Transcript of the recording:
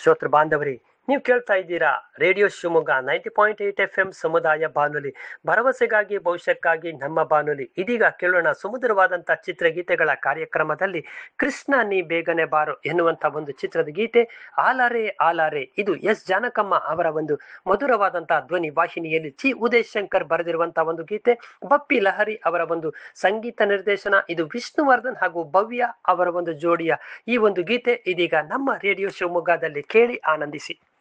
ಶ್ರೋತೃ ಬಾಂಧವರಿ ನೀವು ಕೇಳ್ತಾ ಇದ್ದೀರಾ radio Shivamogga ninety point eight F M ಸಮುದಾಯ ಬಾನುಲಿ ಭರವಸೆಗಾಗಿ ಭವಿಷ್ಯಕ್ಕಾಗಿ ನಮ್ಮ ಬಾನುಲಿ ಇದೀಗ ಕೇಳೋಣ ಸುಮಧುರವಾದಂಥ ಚಿತ್ರಗೀತೆಗಳ ಕಾರ್ಯಕ್ರಮದಲ್ಲಿ ಕೃಷ್ಣ ನೀ ಬೇಗನೆ ಬಾರು ಎನ್ನುವಂಥ ಒಂದು ಚಿತ್ರದ ಗೀತೆ ಆಲಾರೆ ಆಲಾರೆ ಇದು ಎಸ್ ಜಾನಕಮ್ಮ ಅವರ ಒಂದು ಮಧುರವಾದಂತಹ ಧ್ವನಿ ವಾಹಿನಿಯಲ್ಲಿ ಚಿ ಉದಯ್ ಶಂಕರ್ ಬರೆದಿರುವಂತಹ ಒಂದು ಗೀತೆ ಬಪ್ಪಿ ಲಹರಿ ಅವರ ಒಂದು ಸಂಗೀತ ನಿರ್ದೇಶನ ಇದು ವಿಷ್ಣುವರ್ಧನ್ ಹಾಗೂ ಭವ್ಯ ಅವರ ಒಂದು ಜೋಡಿಯ ಈ ಒಂದು ಗೀತೆ ಇದೀಗ ನಮ್ಮ ರೇಡಿಯೋ ಶಿವಮೊಗ್ಗದಲ್ಲಿ ಕೇಳಿ ಆನಂದಿಸಿ